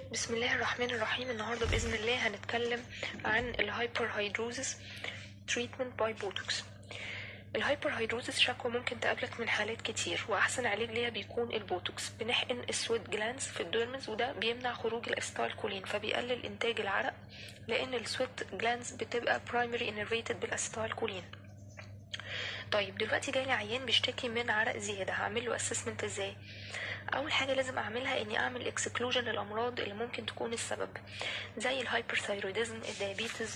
بسم الله الرحمن الرحيم النهارده باذن الله هنتكلم عن الهايبر هيدروزس تريتمنت باي بوتوكس الهايبر هيدروزس شكوى ممكن تقابلك من حالات كتير واحسن علاج ليها بيكون البوتوكس بنحقن السويت جلانز في الديرمز وده بيمنع خروج الاستايل كولين فبيقلل انتاج العرق لان السويت جلانز بتبقى برايمري انرفيتد بالاستايل كولين طيب دلوقتي جاي لي عيان بيشتكي من عرق زياده هعمل له اسسمنت ازاي اول حاجه لازم اعملها اني اعمل اكسكلوجن للامراض اللي ممكن تكون السبب زي الهايبرثايرويدزم الدايابيتس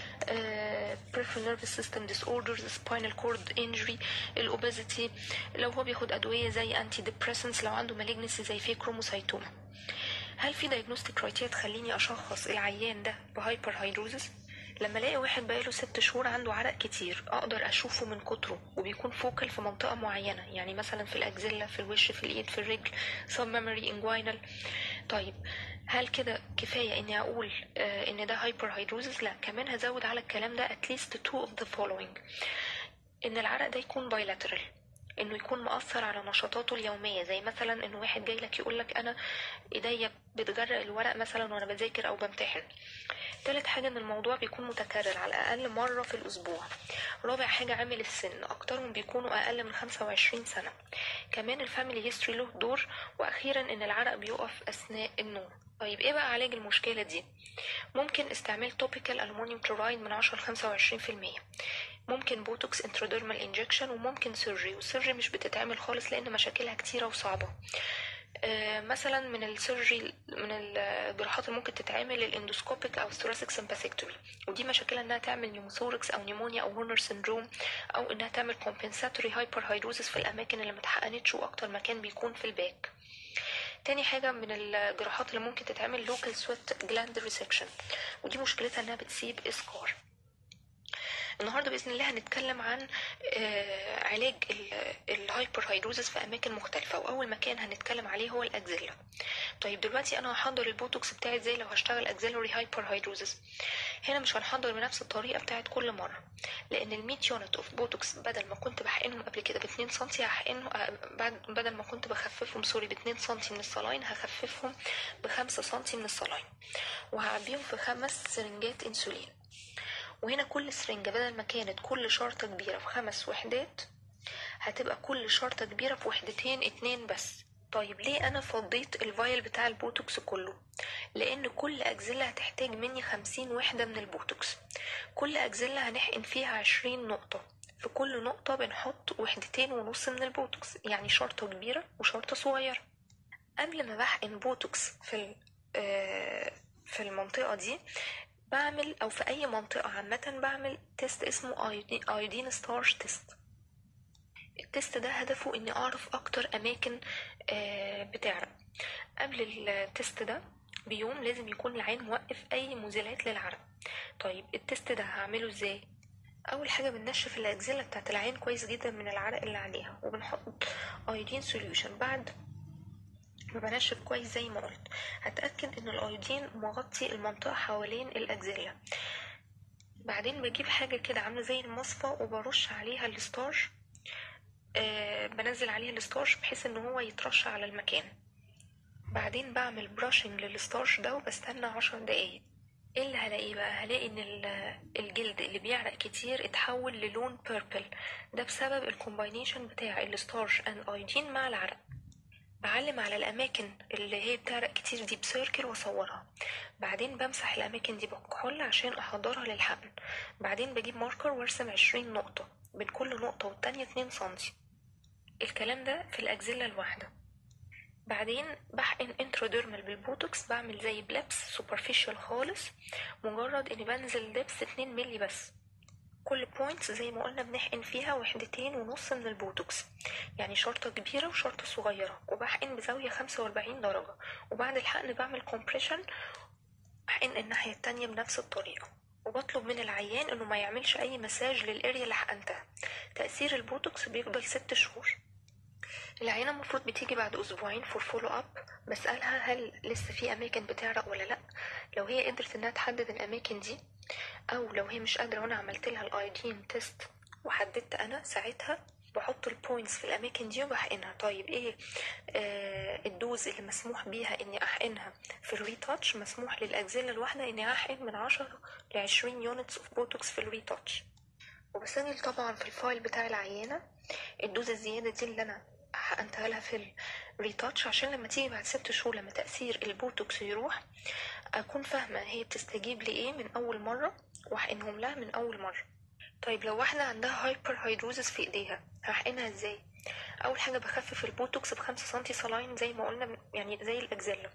peripheral nervous system disorders spinal cord injury الاوبيزيتي لو هو بياخد ادويه زي انتي ديبريسنس لو عنده مالجنسي زي فيكروموسايتوما هل في diagnostic criteria تخليني اشخص العيان ده بهايبر هيدروزس لما الاقي واحد بقاله ست شهور عنده عرق كتير اقدر اشوفه من كتره وبيكون فوكل في منطقه معينه يعني مثلا في الاكزيلا في الوش في الايد في الرجل سب ميموري انجوينال طيب هل كده كفايه اني اقول آه ان ده هايبر هيدروزس لا كمان هزود على الكلام ده at least two of the following ان العرق ده يكون bilateral انه يكون مؤثر على نشاطاته اليوميه زي مثلا ان واحد جاي لك يقول لك انا ايديا بتجرق الورق مثلا وانا بذاكر او بمتحن تالت حاجة ان الموضوع بيكون متكرر على الاقل مرة في الاسبوع رابع حاجة عامل السن اكترهم بيكونوا اقل من 25 سنة كمان الفاميلي هيستوري له دور واخيرا ان العرق بيقف اثناء النوم طيب ايه بقى علاج المشكلة دي ممكن استعمال توبيكال المونيوم كلورايد من 10 ل 25% ممكن بوتوكس انتروديرمال انجكشن وممكن سيرجري والسيرجري مش بتتعمل خالص لان مشاكلها كتيرة وصعبة آه مثلا من السيرجري من الجراحات اللي ممكن تتعمل الاندوسكوبيك او الثوراسيك سمباثيكتومي ودي مشاكلها انها تعمل نيوموثوركس او نيمونيا او هورنر سندروم او انها تعمل كومبنساتوري هايبر هيدروزس في الاماكن اللي متحقنتش واكتر مكان بيكون في الباك تاني حاجة من الجراحات اللي ممكن تتعمل لوكال سويت جلاند ريسكشن ودي مشكلتها انها بتسيب اسكار النهارده باذن الله هنتكلم عن آه علاج الهايبر هيدروزس في اماكن مختلفه واول مكان هنتكلم عليه هو الاكزيلا طيب دلوقتي انا هحضر البوتوكس بتاعي ازاي لو هشتغل اكزيلوري هايبر هيدروزس هنا مش هنحضر بنفس الطريقه بتاعت كل مره لان ال 100 يونت اوف بوتوكس بدل ما كنت بحقنهم قبل كده ب 2 سم هحقنهم بعد بدل ما كنت بخففهم سوري ب 2 سم من الصلاين هخففهم ب 5 سم من الصلاين وهعبيهم في خمس سرنجات انسولين وهنا كل سرنجة بدل ما كانت كل شرطة كبيرة في خمس وحدات هتبقى كل شرطة كبيرة في وحدتين اتنين بس طيب ليه انا فضيت الفايل بتاع البوتوكس كله لان كل اجزلة هتحتاج مني خمسين وحدة من البوتوكس كل اجزلة هنحقن فيها عشرين نقطة في كل نقطة بنحط وحدتين ونص من البوتوكس يعني شرطة كبيرة وشرطة صغيرة قبل ما بحقن بوتوكس في في المنطقة دي بعمل او في اي منطقة عامة بعمل تيست اسمه ايودين ستارش تيست التيست ده هدفه اني اعرف اكتر اماكن بتعرق قبل التيست ده بيوم لازم يكون العين موقف اي مزيلات للعرق طيب التيست ده هعمله ازاي اول حاجه بننشف الاجزله بتاعت العين كويس جدا من العرق اللي عليها وبنحط ايودين سوليوشن بعد بنشف كويس زي ما قلت هتأكد ان الايودين مغطي المنطقة حوالين الاجزلة بعدين بجيب حاجة كده عاملة زي المصفى وبرش عليها الستارش آه بنزل عليها الستارش بحيث ان هو يترش على المكان بعدين بعمل براشنج للستارش ده وبستنى عشر دقايق ايه اللي هلاقيه بقى هلاقي ان الجلد اللي بيعرق كتير اتحول للون بيربل ده بسبب الكومباينيشن بتاع الستارش اند ايودين مع العرق بعلم على الأماكن اللي هي بتعرق كتير دي بسيركل وأصورها بعدين بمسح الأماكن دي بكحول عشان أحضرها للحقن بعدين بجيب ماركر وارسم عشرين نقطة بين كل نقطة والتانية اتنين سنتي الكلام ده في الأجزلة الواحدة بعدين بحقن انتروديرمال بالبوتوكس بعمل زي بلبس سوبرفيشال خالص مجرد اني بنزل دبس اتنين ملي بس كل بوينت زي ما قلنا بنحقن فيها وحدتين ونص من البوتوكس يعني شرطة كبيرة وشرطة صغيرة وبحقن بزاوية خمسة وأربعين درجة وبعد الحقن بعمل كومبريشن أحقن الناحية التانية بنفس الطريقة وبطلب من العيان انه ما يعملش اي مساج للاريا اللي حقنتها تأثير البوتوكس بيفضل ست شهور العينة المفروض بتيجي بعد أسبوعين فور فولو أب بسألها هل لسه في أماكن بتعرق ولا لأ لو هي قدرت إنها تحدد الأماكن دي أو لو هي مش قادرة وأنا عملت لها الأيدين تيست وحددت أنا ساعتها بحط البوينتس في الاماكن دي وبحقنها طيب ايه آه الدوز اللي مسموح بيها اني احقنها في الريتاتش مسموح للاجزله الواحده اني احقن من 10 ل 20 يونتس اوف بوتوكس في الريتاتش وبسجل طبعا في الفايل بتاع العيانه الدوز الزياده دي اللي انا حقنتها لها في الريتاتش عشان لما تيجي بعد ست شهور لما تأثير البوتوكس يروح أكون فاهمة هي بتستجيب لإيه من أول مرة وأحقنهم لها من أول مرة طيب لو واحدة عندها هايبر هيدروزس في إيديها هحقنها إزاي؟ أول حاجة بخفف البوتوكس بخمسة سنتي صلاين زي ما قلنا يعني زي الأجزلة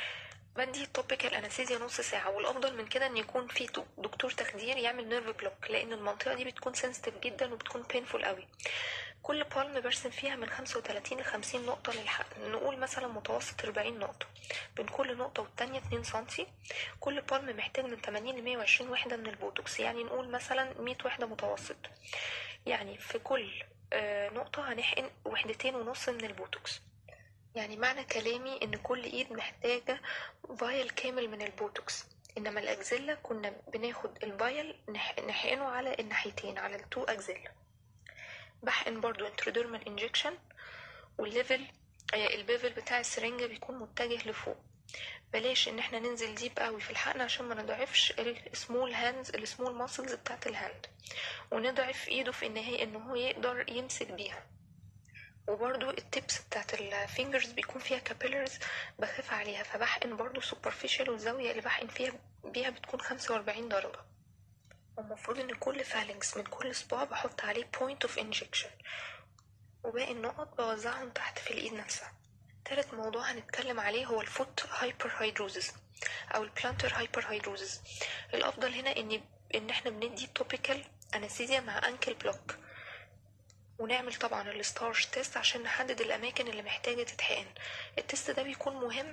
بدي توبيكال انستيزيا نص ساعة والأفضل من كده إن يكون في دكتور تخدير يعمل نيرف بلوك لأن المنطقة دي بتكون سنسيتيف جدا وبتكون بينفول قوي كل بالم برسم فيها من خمسة وتلاتين لخمسين نقطة للحقن نقول مثلا متوسط أربعين نقطة بين كل نقطة والتانية اتنين سنتي كل بالم محتاج من تمانين لمية وعشرين وحدة من البوتوكس يعني نقول مثلا مية وحدة متوسط يعني في كل نقطة هنحقن وحدتين ونص من البوتوكس يعني معنى كلامي ان كل ايد محتاجة فايل كامل من البوتوكس انما الاجزلة كنا بناخد الفايل نحقنه على الناحيتين على التو اجزلة بحقن برضو انتروديرمال انجكشن والليفل البيفل بتاع السرنجة بيكون متجه لفوق بلاش ان احنا ننزل ديب قوي في الحقن عشان ما نضعفش السمول هاندز السمول ماسلز بتاعت الهاند ونضعف ايده في ان هي ان هو يقدر يمسك بيها وبرضو التبس بتاعت الفينجرز بيكون فيها كابيلرز بخاف عليها فبحقن برضو سوبرفيشال والزاوية اللي بحقن فيها بيها بتكون خمسة وأربعين درجة والمفروض ان كل فالنكس من كل صباع بحط عليه بوينت اوف انجكشن وباقي النقط بوزعهم تحت في الايد نفسها تالت موضوع هنتكلم عليه هو الفوت هايبر هيدروزز او البلانتر هايبر هيدروزز الافضل هنا ان ان احنا بندي توبيكال انستيزيا مع انكل بلوك ونعمل طبعا الستارش تيست عشان نحدد الاماكن اللي محتاجه تتحقن التيست ده بيكون مهم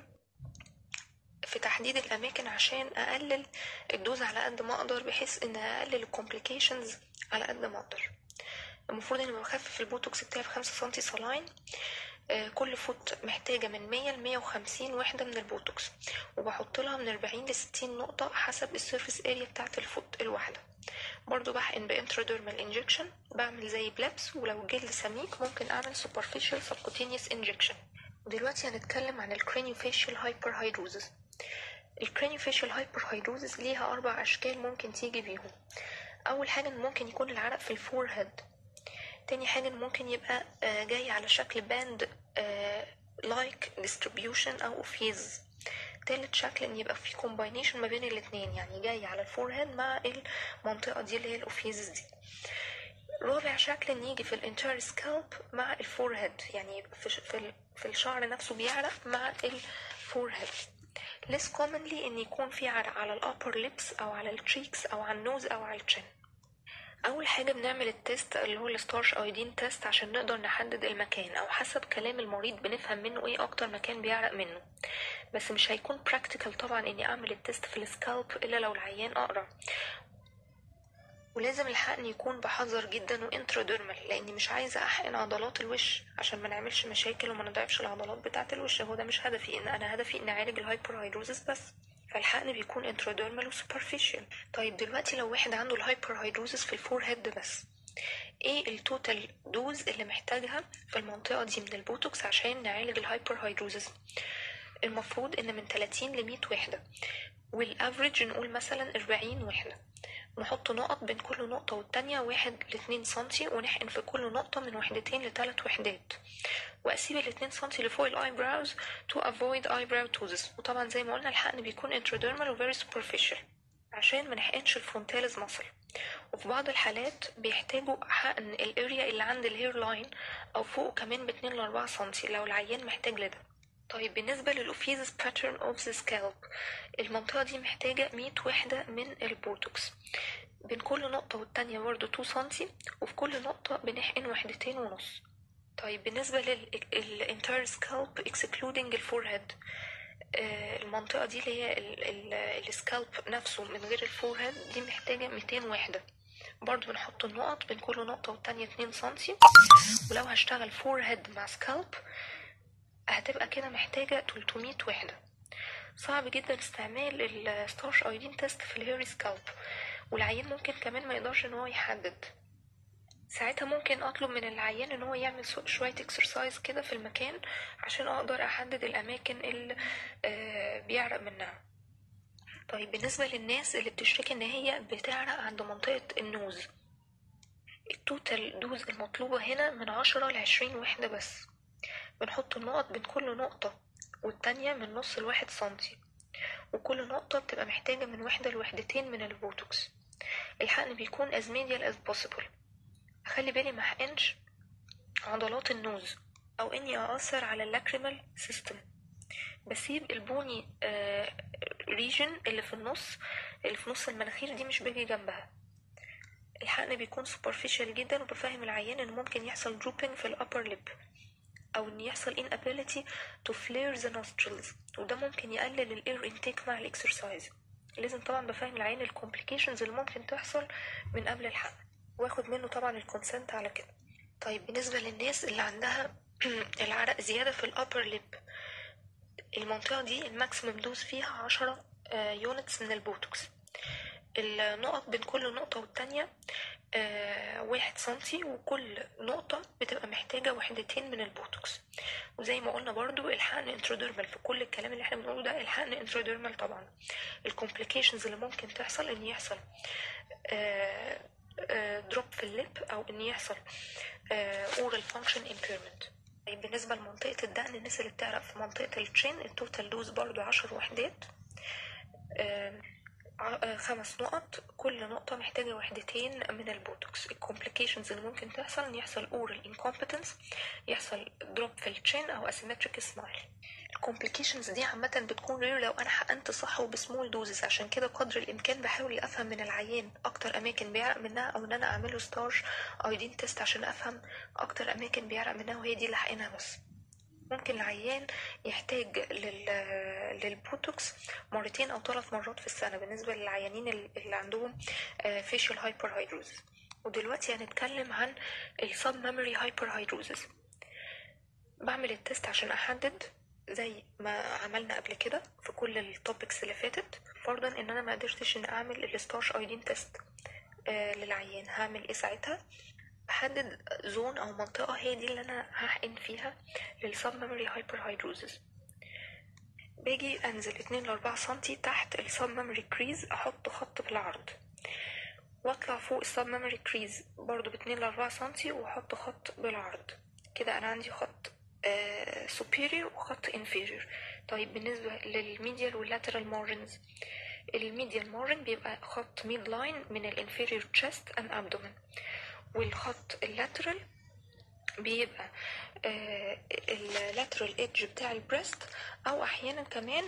في تحديد الاماكن عشان اقلل الدوز على قد ما اقدر بحيث ان اقلل الكومبليكيشنز على قد ما اقدر المفروض اني بخفف البوتوكس بتاعي بخمسة سنتي صلاين آه كل فوت محتاجة من مية لمية وخمسين وحدة من البوتوكس وبحط لها من أربعين لستين نقطة حسب السيرفيس اريا بتاعت الفوت الواحدة برضو بحقن بانتراديرمال انجكشن بعمل زي بلابس ولو الجلد سميك ممكن اعمل superficial subcutaneous injection ودلوقتي هنتكلم عن الكرانيوفيشال هايبر هيدروزس الكرانيوفيشال هايبر هيدروزس ليها اربع اشكال ممكن تيجي بيهم اول حاجه ان ممكن يكون العرق في الفور هيد تاني حاجه ان ممكن يبقى جاي على شكل باند لايك ديستريبيوشن او فيز تالت شكل ان يبقى في كومباينيشن ما بين الاتنين يعني جاي على الفور هيد مع المنطقه دي اللي هي الاوفيزز دي رابع شكل ان يجي في الانتر سكالب مع الفور هيد يعني في في في الشعر نفسه بيعرق مع الفور هيد less commonly ان يكون في عرق على الابر ليبس او على التشيكس او على النوز او على الشن اول حاجه بنعمل التيست اللي هو الستارش ايودين تيست عشان نقدر نحدد المكان او حسب كلام المريض بنفهم منه ايه اكتر مكان بيعرق منه بس مش هيكون براكتيكال طبعا اني اعمل التيست في السكالب الا لو العيان اقرا ولازم الحقن يكون بحذر جدا وانتراديرمال لاني مش عايزه احقن عضلات الوش عشان ما نعملش مشاكل وما نضعفش العضلات بتاعه الوش هو ده مش هدفي ان انا هدفي ان اعالج الهايبر هيدروزس بس فالحقن بيكون انتراديرمال وسوبرفيشال طيب دلوقتي لو واحد عنده الهايبر هيدروزس في الفور هيد بس ايه التوتال دوز اللي محتاجها في المنطقه دي من البوتوكس عشان نعالج الهايبر هيدروزس المفروض ان من 30 ل 100 وحده والافريج نقول مثلا 40 وحده نحط نقط بين كل نقطة والتانية واحد لاتنين سنتي ونحقن في كل نقطة من وحدتين لتلات وحدات وأسيب الاتنين سنتي اللي فوق الآي براوز to avoid eyebrow toothes وطبعا زي ما قلنا الحقن بيكون intradermal و very superficial عشان ما نحقنش الفرونتالز مصل وفي بعض الحالات بيحتاجوا حقن الاريا اللي عند الهير لاين أو فوقه كمان باتنين لأربعة سنتي لو العيان محتاج لده طيب بالنسبة للأوفيزس pattern of the scalp المنطقة دي محتاجة مية وحدة من البوتوكس بين كل نقطة والتانية برضه 2 سنتي وفي كل نقطة بنحقن وحدتين ونص طيب بالنسبة للانتر سكالب excluding الفورهيد المنطقة دي اللي هي السكالب نفسه من غير الفورهيد دي محتاجة 200 وحدة برضو بنحط النقط بين كل نقطة والتانية 2 سنتي ولو هشتغل فورهيد مع سكالب هتبقى كده محتاجة 300 وحدة صعب جدا استعمال الستارش ايودين تيست في الهيري سكالب والعيان ممكن كمان ما يقدرش ان هو يحدد ساعتها ممكن اطلب من العيان ان هو يعمل سو- شوية اكسرسايز كده في المكان عشان اقدر احدد الاماكن اللي آه، بيعرق منها طيب بالنسبة للناس اللي بتشتكي ان هي بتعرق عند منطقة النوز التوتال دوز المطلوبة هنا من عشرة لعشرين وحدة بس بنحط النقط بين كل نقطة والتانية من نص لواحد سنتي وكل نقطة بتبقى محتاجة من وحدة لوحدتين من البوتوكس الحقن بيكون as medial as possible أخلي بالي ما أحقنش عضلات النوز أو إني أأثر على اللاكريمال سيستم بسيب البوني ريجن اللي في النص اللي في نص المناخير دي مش باجي جنبها الحقن بيكون superficial جدا وبفهم العيان ان ممكن يحصل drooping في الupper lip او ان يحصل inability to flare the nostrils وده ممكن يقلل الاير intake مع الاكسرسايز لازم طبعا بفهم العيان الكومبليكيشنز اللي ممكن تحصل من قبل الحقن واخد منه طبعا الكونسنت على كده طيب بالنسبة للناس اللي عندها العرق زيادة في الupper lip المنطقة دي الماكسيمم دوز فيها عشرة يونتس من البوتوكس النقط بين كل نقطة والتانية آه، واحد سنتي وكل نقطة بتبقى محتاجة وحدتين من البوتوكس وزي ما قلنا برضو الحقن انتروديرمال في كل الكلام اللي احنا بنقوله ده الحقن انتروديرمال طبعا الكومبليكيشنز اللي ممكن تحصل ان يحصل دروب في الليب او ان يحصل اورال فانكشن امبيرمنت طيب بالنسبة لمنطقة الدقن الناس اللي بتعرق في منطقة التشين التوتال دوز برضو عشر وحدات آم، ع- آه، خمس نقط كل نقطة محتاجة وحدتين من البوتوكس الكومبليكيشنز اللي ممكن تحصل ان يحصل اورال incompetence يحصل دروب في التشين او asymmetric smile الكومبليكيشنز دي عامة بتكون رير لو انا حقنت صح وبسمول دوزز عشان كده قدر الامكان بحاول افهم من العيان اكتر اماكن بيعرق منها او ان انا اعمله ستار ايودين تيست عشان افهم اكتر اماكن بيعرق منها وهي دي اللي حقنها بس ممكن العيان يحتاج لل... للبوتوكس مرتين او ثلاث مرات في السنه بالنسبه للعيانين اللي عندهم فيشل هايبر هيدروزس ودلوقتي هنتكلم عن السب ميموري هايبر هيدروزس بعمل التست عشان احدد زي ما عملنا قبل كده في كل التوبكس اللي فاتت فرضا ان انا ما قدرتش ان اعمل الستارش ايدين تيست آه للعيان هعمل ايه ساعتها بحدد زون او منطقة هي دي اللي انا هحقن فيها للسب ميموري هايبر هيدروزس باجي انزل اتنين لاربعة سنتي تحت السب ميموري كريز احط خط بالعرض واطلع فوق السب ميموري كريز برضو باتنين لاربعة سنتي واحط خط بالعرض كده انا عندي خط آه superior وخط inferior طيب بالنسبة للميديال واللاترال مارجنز الميديال مارجن بيبقى خط ميد لاين من الانفيريور chest and abdomen والخط اللاترال بيبقى اللاترال ايدج بتاع البريست او احيانا كمان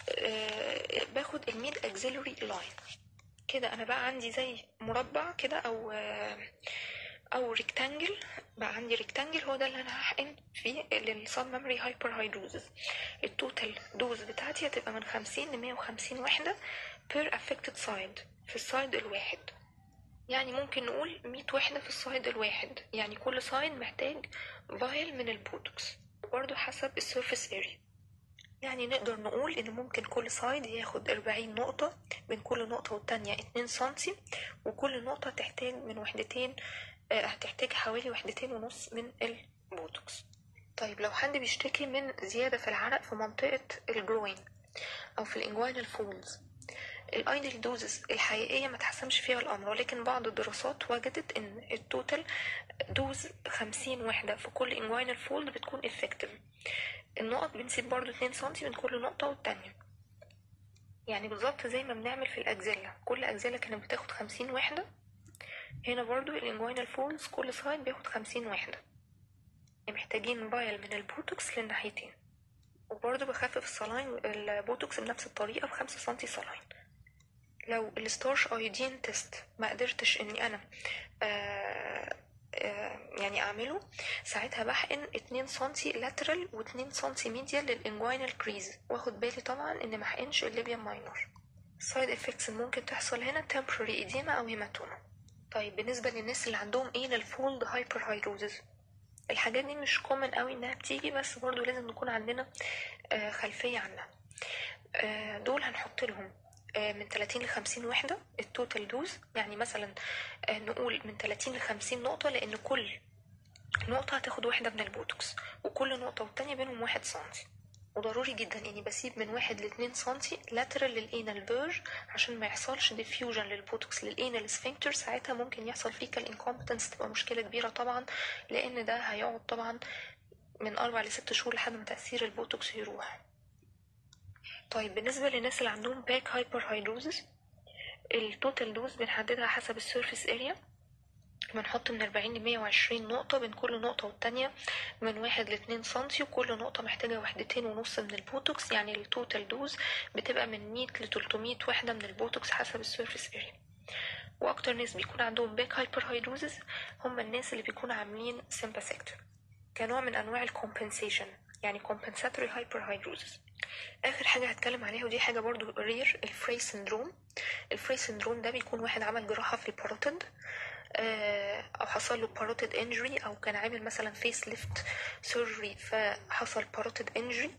آه باخد الميد اكزيلوري لاين كده انا بقى عندي زي مربع كده او آه او ريكتانجل بقى عندي ريكتانجل هو ده اللي انا هحقن فيه للسب ميموري هايبر هيدروزس التوتال دوز بتاعتي هتبقى من 50 ل 150 وحده بير افكتد سايد في السايد الواحد يعني ممكن نقول 100 وحدة في السايد الواحد يعني كل سايد محتاج فايل من البوتوكس برضو حسب السيرفيس اريا يعني نقدر نقول ان ممكن كل سايد ياخد 40 نقطة بين كل نقطة والتانية 2 سنتي وكل نقطة تحتاج من وحدتين آه هتحتاج حوالي وحدتين ونص من البوتوكس طيب لو حد بيشتكي من زيادة في العرق في منطقة الجروين أو في الانجوينال فولز الايدل دوزز الحقيقية ما تحسمش فيها الأمر ولكن بعض الدراسات وجدت إن التوتال دوز خمسين وحدة في كل انجوينال فولد بتكون effective النقط بنسيب برضو اتنين سنتي من كل نقطة والتانية يعني بالظبط زي ما بنعمل في الأجزلة كل أجزلة كانت بتاخد خمسين وحدة هنا برضو الانجوينال فولز كل سايد بياخد خمسين وحدة محتاجين بايل من البوتوكس للناحيتين وبرضو بخفف الصلاين البوتوكس بنفس الطريقة بخمسة سنتي صلاين لو الستارش ايودين تيست ما قدرتش اني انا آآ آآ يعني اعمله ساعتها بحقن 2 سنتي لاترال و2 سنتي ميديال للانجوينال كريز واخد بالي طبعا ان ما احقنش الليبيان ماينور السايد افكتس اللي ممكن تحصل هنا temporary ايديما او هيماتوما طيب بالنسبة للناس اللي عندهم ايه للفولد هايبر هيدروزز الحاجات دي مش كومن قوي انها بتيجي بس برضو لازم نكون عندنا خلفية عنها دول هنحط لهم آه، من 30 ل 50 وحدة التوتال دوز يعني مثلا آه، نقول من 30 ل 50 نقطة لأن كل نقطة هتاخد وحدة من البوتوكس وكل نقطة والتانية بينهم واحد سنتي وضروري جدا اني بسيب من واحد لاتنين سنتي لاترال للانال بيرج عشان ما يحصلش ديفيوجن للبوتوكس للانال سفنكتر ساعتها ممكن يحصل فيكال انكومبتنس تبقى مشكلة كبيرة طبعا لان ده هيقعد طبعا من اربع لست شهور لحد ما تأثير البوتوكس يروح طيب بالنسبة للناس اللي عندهم باك هايبر هيدروزس التوتال دوز بنحددها حسب السيرفيس اريا بنحط من 40 ل 120 نقطة بين كل نقطة والتانية من واحد لاتنين سنتي وكل نقطة محتاجة وحدتين ونص من البوتوكس يعني التوتال دوز بتبقى من 100 ل 300 وحدة من البوتوكس حسب السيرفيس اريا واكتر ناس بيكون عندهم باك هايبر هيدروزس هم الناس اللي بيكونوا عاملين سيمباسكتور كنوع من انواع الكومبنسيشن يعني compensatory hyperhidrosis اخر حاجه هتكلم عليها ودي حاجه برضو رير الفري سندروم الفري سندروم ده بيكون واحد عمل جراحه في الباروتيد آه، او حصل له باروتيد انجري او كان عامل مثلا فيس ليفت سيرجري فحصل باروتيد انجري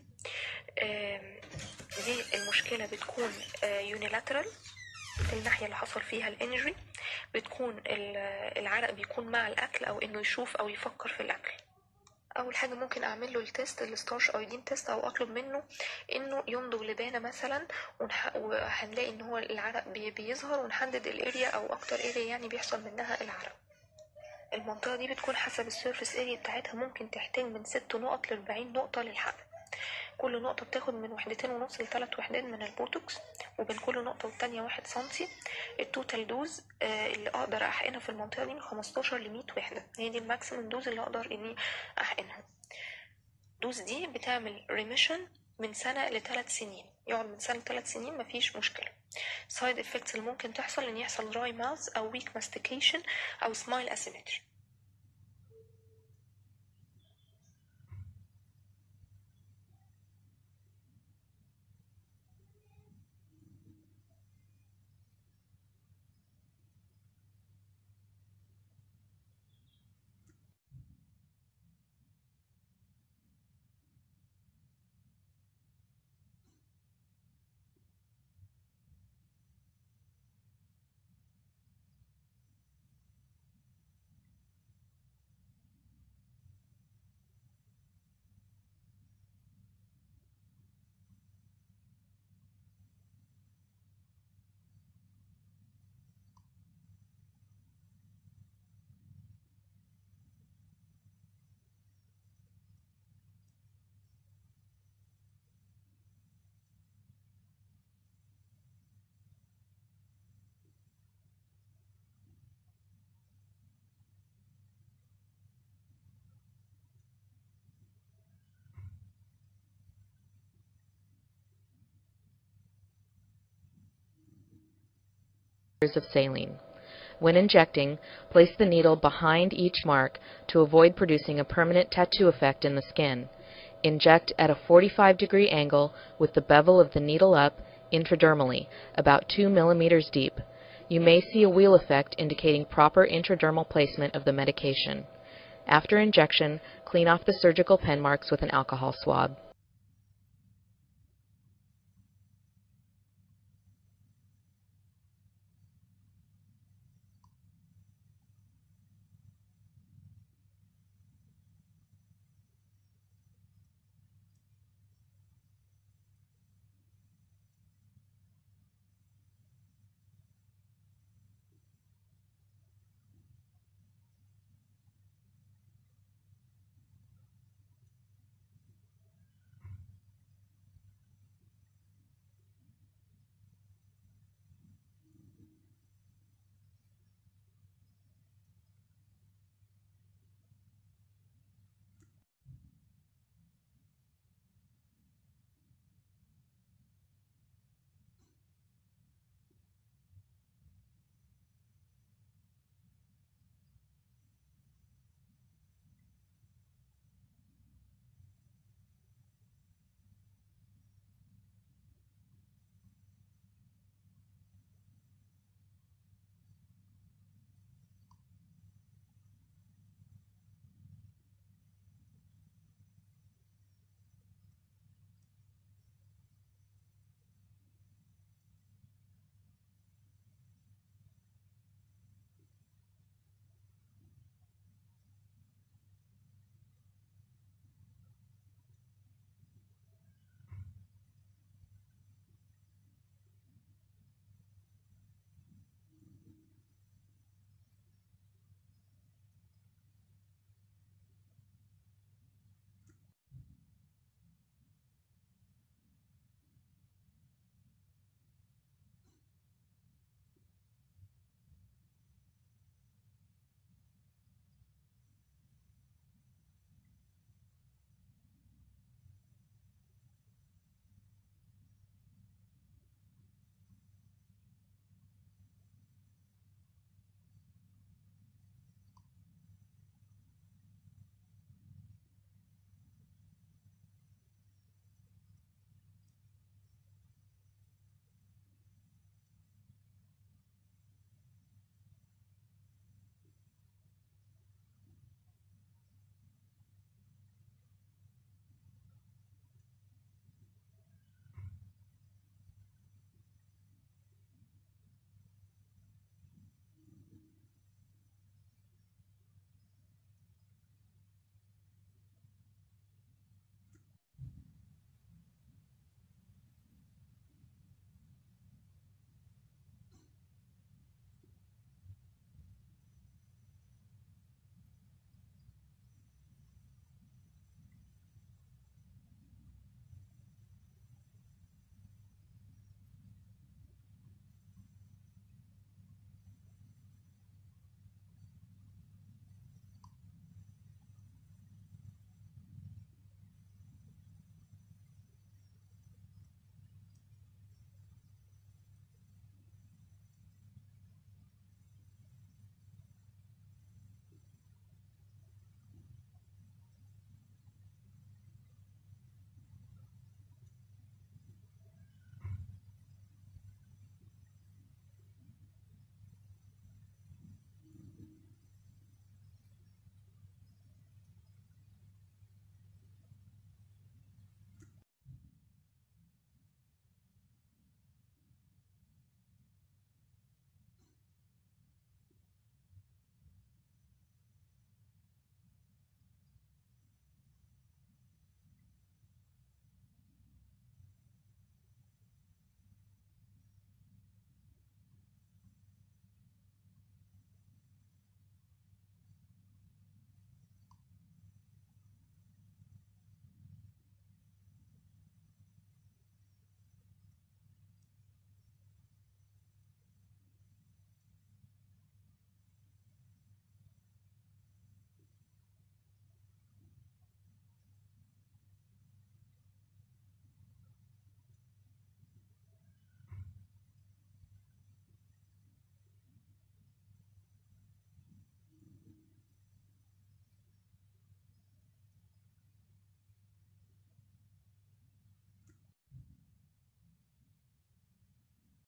دي المشكله بتكون يونيلاترال في الناحيه اللي حصل فيها الانجري بتكون ال- العرق بيكون مع الاكل او انه يشوف او يفكر في الاكل اول حاجه ممكن اعمل له التيست الستارش ايودين تيست او اطلب منه انه يمضغ لبانه مثلا ونح... وهنلاقي ان هو العرق بي... بيظهر ونحدد الاريا او اكتر اريا يعني بيحصل منها العرق المنطقه دي بتكون حسب السيرفيس اريا بتاعتها ممكن تحتاج من ست نقط ل 40 نقطه للحقن كل نقطة بتاخد من وحدتين ونص لثلاث وحدات من البوتوكس وبين كل نقطة والتانية واحد سنتي التوتال دوز آه، اللي أقدر أحقنها في المنطقة دي من خمستاشر لمية وحدة هي دي الماكسيمم دوز اللي أقدر إني أحقنها الدوز دي بتعمل ريميشن من سنة لثلاث سنين يقعد من سنة لثلاث سنين مفيش مشكلة سايد افكتس اللي ممكن تحصل ان يحصل دراي ماوث او ويك ماستيكيشن او سمايل اسيمتري of saline. When injecting, place the needle behind each mark to avoid producing a permanent tattoo effect in the skin. Inject at a 45 degree angle with the bevel of the needle up intradermally, about 2 millimeters deep. You may see a wheel effect indicating proper intradermal placement of the medication. After injection, clean off the surgical pen marks with an alcohol swab.